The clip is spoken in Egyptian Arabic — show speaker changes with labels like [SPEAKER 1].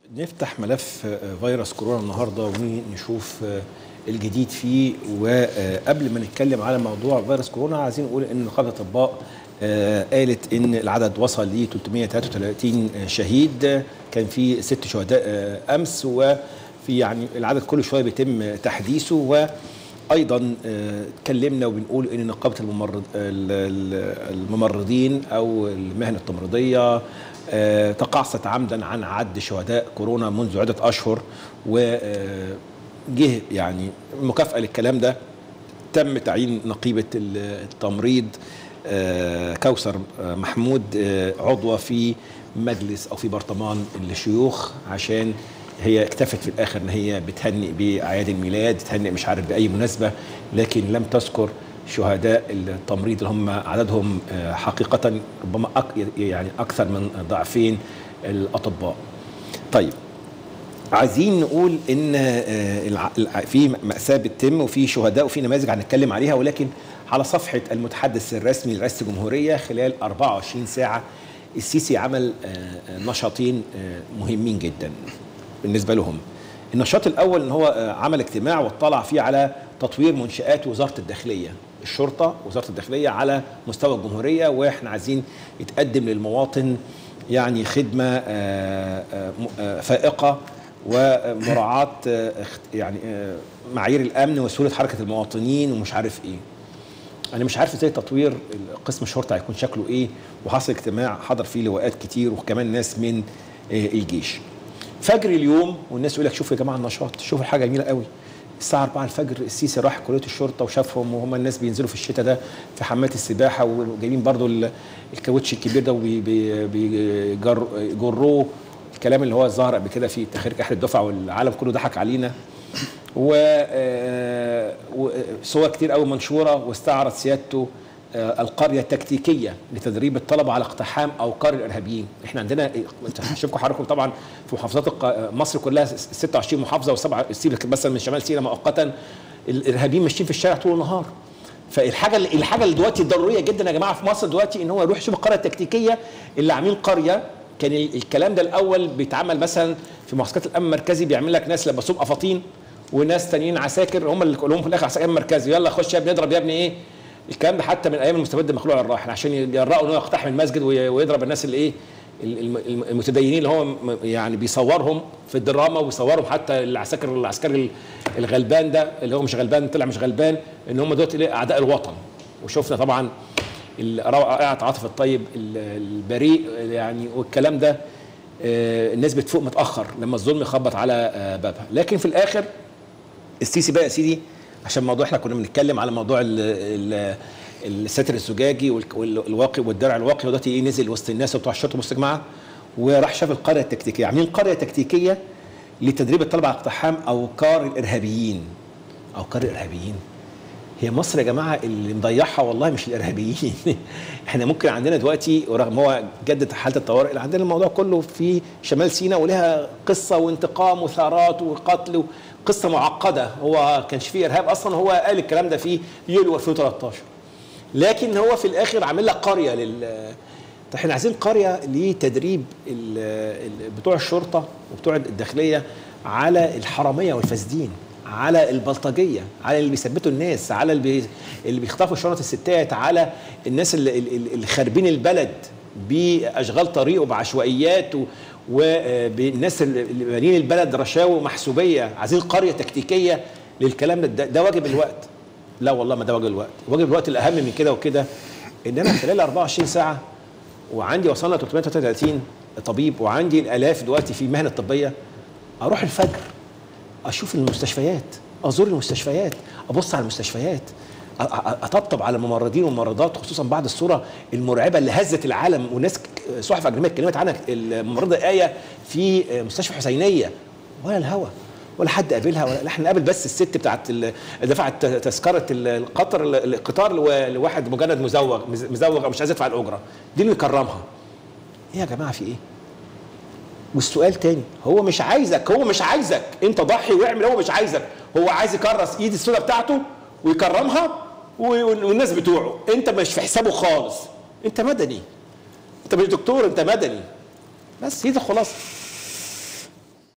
[SPEAKER 1] نفتح ملف فيروس كورونا النهارده ونشوف الجديد فيه وقبل ما نتكلم على موضوع فيروس كورونا عايزين نقول ان نقابه الاطباء قالت ان العدد وصل ل 333 شهيد كان في ست شهداء امس وفي يعني العدد كل شويه بيتم تحديثه وايضا اتكلمنا وبنقول ان نقابه الممرض الممرضين او المهن التمريضيه تقاعست عمدا عن عد شهداء كورونا منذ عده اشهر وجه يعني مكافاه للكلام ده تم تعيين نقيبه التمريض كوثر محمود عضوه في مجلس او في برطمان الشيوخ عشان هي اكتفت في الاخر ان هي بتهنئ باعياد الميلاد تهنئ مش عارف باي مناسبه لكن لم تذكر شهداء التمريض اللي هم عددهم حقيقه ربما يعني اكثر من ضعفين الاطباء. طيب عايزين نقول ان في ماساه بتتم وفي شهداء وفي نماذج هنتكلم عليها ولكن على صفحه المتحدث الرسمي لرئاسه الجمهوريه خلال 24 ساعه السيسي عمل نشاطين مهمين جدا بالنسبه لهم. النشاط الاول ان هو عمل اجتماع واطلع فيه على تطوير منشات وزاره الداخليه الشرطه وزاره الداخليه على مستوى الجمهوريه واحنا عايزين يتقدم للمواطن يعني خدمه فائقه ومراعاه يعني معايير الامن وسهوله حركه المواطنين ومش عارف ايه. انا مش عارف ازاي تطوير قسم الشرطه هيكون شكله ايه وحصل اجتماع حضر فيه لواءات كتير وكمان ناس من الجيش. فجر اليوم والناس يقول لك شوفوا يا جماعه النشاط شوفوا حاجه جميله قوي الساعة 4 الفجر السيسي راح كلية الشرطة وشافهم وهم الناس بينزلوا في الشتاء ده في حمامات السباحة وجايبين برضو الكاوتش الكبير ده وبيجروه الكلام اللي هو ظهر قبل كده في تخريج أحد الدفعة والعالم كله ضحك علينا وصور كتير قوي منشورة واستعرض سيادته القرية التكتيكية لتدريب الطلبة على اقتحام أوقار الإرهابيين احنا عندنا هشوفكم حضراتكم طبعا في محافظات مصر كلها 26 محافظة وسبعة مثلا من شمال سيناء مؤقتا الإرهابيين ماشيين في الشارع طول النهار فالحاجة الحاجة اللي دلوقتي ضرورية جدا يا جماعة في مصر دلوقتي إن هو يروح يشوف القرية التكتيكية اللي عاملين قرية كان الكلام ده الأول بيتعمل مثلا في معسكرات الأمن المركزي بيعمل لك ناس لبسوهم قفاطين وناس تانيين عساكر هم اللي كلهم في الآخر عساكر مركزي يلا خش يا ابني اضرب يا ابني إيه الكلام ده حتى من ايام المستبد مخلوع الراحل عشان يجرأوا ان هو يقتحم المسجد ويضرب الناس اللي ايه المتدينين اللي هو يعني بيصورهم في الدراما ويصورهم حتى العساكر العسكري الغلبان ده اللي هو مش غلبان طلع مش غلبان ان هم دول اعداء الوطن وشفنا طبعا رائعه عاطف الطيب البريء يعني والكلام ده الناس بتفوق متاخر لما الظلم يخبط على بابها لكن في الاخر السيسي بقى يا سيدي عشان موضوع احنا كنا بنتكلم على موضوع الستر الزجاجي والواقي والدرع الواقي ودلوقتي ايه نزل وسط الناس وبتوع الشرطه المستجمعه وراح شاف القريه التكتيكيه عاملين قريه تكتيكيه لتدريب الطلبه على اقتحام اوقار الارهابيين اوقار الارهابيين هي مصر يا جماعه اللي مضيعها والله مش الارهابيين احنا ممكن عندنا دلوقتي ورغم هو جدد حاله الطوارئ عندنا الموضوع كله في شمال سيناء ولها قصه وانتقام وثارات وقتل قصه معقده هو كانش فيه ارهاب اصلا هو قال الكلام ده في يوليو 2013 لكن هو في الاخر عامل لك قريه لل طيب احنا عايزين قريه لتدريب بتوع الشرطه وبتوع الداخليه على الحراميه والفاسدين على البلطجيه على اللي بيثبتوا الناس على اللي, بي... اللي بيخطفوا شنط الستات على الناس اللي, اللي خاربين البلد باشغال طريق وبعشوائيات و... وبالناس اللي بانين البلد رشاوى محسوبيه عايزين قريه تكتيكيه للكلام ده ده واجب الوقت لا والله ما ده واجب الوقت واجب الوقت الاهم من كده وكده ان انا خلال 24 ساعه وعندي وصلنا 333 طبيب وعندي الالاف دلوقتي في المهنه الطبيه اروح الفجر اشوف المستشفيات ازور المستشفيات ابص على المستشفيات اطبطب على الممرضين والممرضات خصوصا بعد الصوره المرعبه اللي هزت العالم وناس صحف اجنبيه اتكلمت عنها الممرضه ايه في مستشفى حسينيه ولا الهوى ولا حد قابلها ولا احنا نقابل بس الست بتاعت دفعت تذكره القطر القطار لواحد مجند مزوغ مزوغ او مش عايز يدفع الاجره دي اللي يكرمها ايه يا جماعه في ايه؟ والسؤال تاني هو مش عايزك هو مش عايزك انت ضحي واعمل هو مش عايزك هو عايز يكرس ايد السوداء بتاعته ويكرمها والناس بتوعه انت مش في حسابه خالص انت مدني انت مش دكتور انت مدني بس هي دي الخلاصه